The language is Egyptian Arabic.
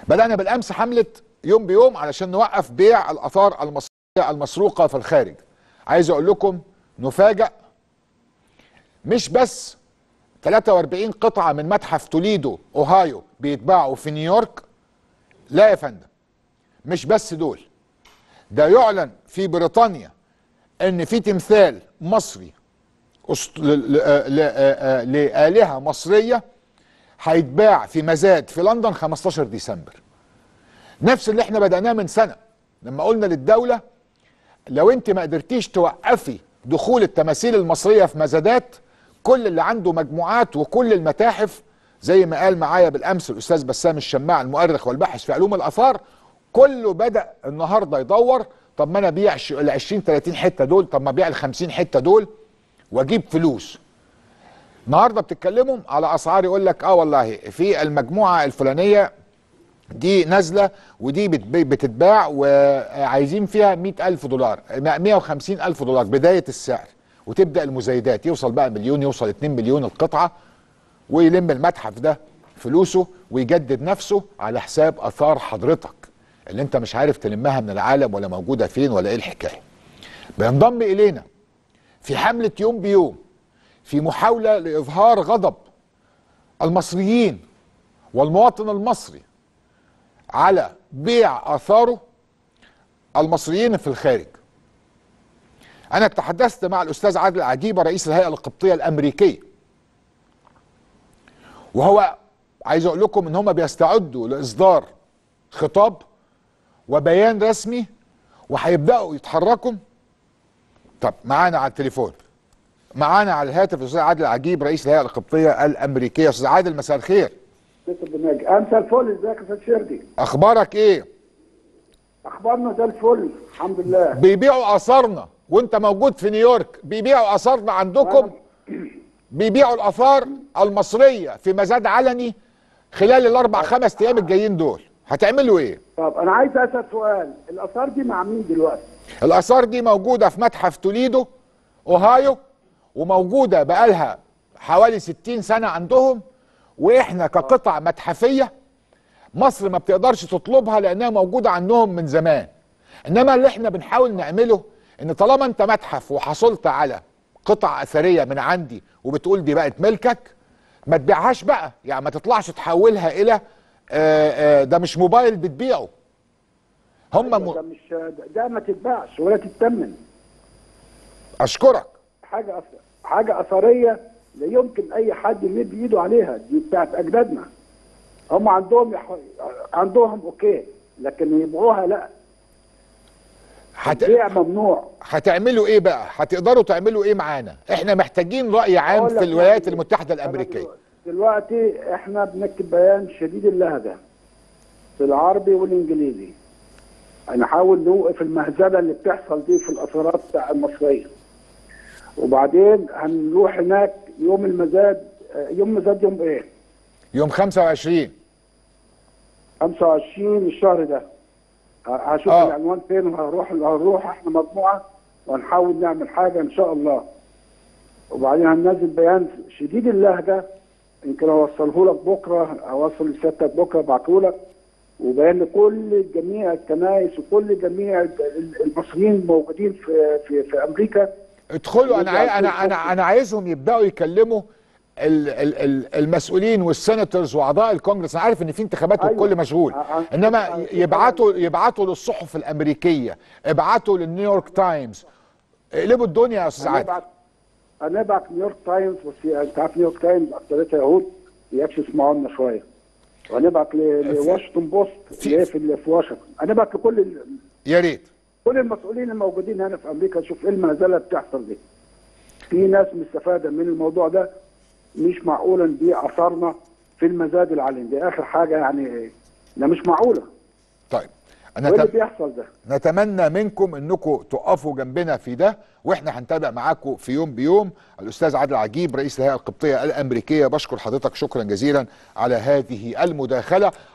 بدأنا بالأمس حملة يوم بيوم علشان نوقف بيع الآثار المصرية المسروقة في الخارج عايز أقول لكم نفاجأ مش بس 43 قطعة من متحف توليدو أوهايو بيتباعوا في نيويورك لا يا فندم مش بس دول ده يعلن في بريطانيا ان في تمثال مصري أسط- ل- ل- آه، ل- آه، آه، لآلهة مصرية هيتباع في مزاد في لندن 15 ديسمبر نفس اللي احنا بدأناه من سنة لما قلنا للدولة لو انت ما قدرتيش توقفي دخول التماثيل المصرية في مزادات كل اللي عنده مجموعات وكل المتاحف زي ما قال معايا بالامس الاستاذ بسام الشماع المؤرخ والباحث في علوم الاثار كله بدا النهارده يدور طب ما انا ابيع ش- ال 20 30 حته دول طب ما ابيع ال 50 حته دول واجيب فلوس النهارده بتتكلموا على اسعار يقول لك اه والله في المجموعه الفلانيه دي نازله ودي بت- بتتباع وعايزين فيها 100 ألف دولار 150 ألف دولار بداية السعر وتبدأ المزايدات يوصل بقى مليون يوصل 2 مليون القطعة ويلم المتحف ده فلوسه ويجدد نفسه على حساب آثار حضرتك اللي انت مش عارف تلمها من العالم ولا موجودة فين ولا ايه الحكاية بينضم إلينا في حملة يوم بيوم في محاولة لإظهار غضب المصريين والمواطن المصري على بيع اثاره المصريين في الخارج انا تحدثت مع الاستاذ عادل عجيبه رئيس الهيئه القبطيه الامريكيه وهو عايز اقول لكم ان هم بيستعدوا لاصدار خطاب وبيان رسمي وهيبداوا يتحركوا طب معانا على التليفون معانا على الهاتف الاستاذ عادل عجيب رئيس الهيئه القبطيه الامريكيه استاذ عادل مساء الخير بيت البرنامج امسى الفل ازيك يا استاذ شردي اخبارك ايه اخبارنا زي الفل الحمد لله بيبيعوا اثارنا وانت موجود في نيويورك بيبيعوا اثارنا عندكم بيبيعوا الاثار المصريه في مزاد علني خلال الاربع خمس ايام الجايين دول هتعملوا ايه طب انا عايز اسال سؤال الاثار دي مع مين دلوقتي الاثار دي موجوده في متحف توليدو اوهايو وموجوده بقالها حوالي 60 سنه عندهم واحنا كقطع متحفيه مصر ما بتقدرش تطلبها لانها موجوده عندهم من زمان انما اللي احنا بنحاول نعمله ان طالما انت متحف وحصلت على قطع اثريه من عندي وبتقول دي بقت ملكك ما تبيعهاش بقى يعني ما تطلعش تحولها الى آه، آه، ده مش موبايل بتبيعه هم م... ده مش ده ما تتباعش ولا تتمن اشكرك حاجه أثر. حاجه اثريه لا يمكن اي حد يمد ايده عليها دي بتاعت اجدادنا هم عندهم يح... عندهم اوكي لكن يبيعوها لا هت... البيع ممنوع هتعملوا ايه بقى هتقدروا تعملوا ايه معانا احنا محتاجين راي عام أقول في لك الولايات يعني المتحده أنا الامريكيه دلوقتي- دلوقتي احنا بنكتب بيان شديد اللهجه في العربي والانجليزي هنحاول نوقف المهزله اللي بتحصل دي في الاثارات بتاع المصريه وبعدين هنروح هناك يوم المزاد آه، يوم مزاد يوم ايه؟ يوم 25 25 الشهر ده ه- هشوف آه. العنوان فين وهروح هنروح احنا مجموعه وهنحاول نعمل حاجه ان شاء الله وبعدين هننزل بيان شديد اللهجه يمكن اوصله لك بكره اوصل لسيادتك بكره ابعته لك وبيان لكل جميع الكنائس وكل جميع ال- المصريين الموجودين في في في امريكا ادخلوا انا عاي... نرجع انا نشوف انا انا عايزهم يبداوا يكلموا ال... ال... ال... المسؤولين والسيناتورز واعضاء الكونجرس انا عارف ان في انتخابات أيوة. والكل مشغول ع- ع- انما ع- يبعتوا يبعتوا للصحف الامريكيه ابعتوا للنيويورك تايمز اقلبوا الدنيا يا استاذ عادل هنبعت هنبعت نيويورك تايمز بس انت عارف نيويورك تايمز اكتريتها يهود يكفي يسمعوا لنا شويه وهنبعت ل- لواشنطن بوست في- اللي هي في في واشنطن هنبعت لكل ال- يا ريت كل المسؤولين الموجودين هنا في امريكا نشوف ايه المهزله اللي بتحصل دي في ناس مستفاده من الموضوع ده مش معقوله نبيع اثارنا في المزاد العالي دي اخر حاجه يعني ده مش معقوله طيب انا ايه اللي تم... بيحصل ده نتمنى منكم انكم تقفوا جنبنا في ده واحنا هنتابع معاكم في يوم بيوم الاستاذ عادل عجيب رئيس الهيئه القبطيه الامريكيه بشكر حضرتك شكرا جزيلا على هذه المداخله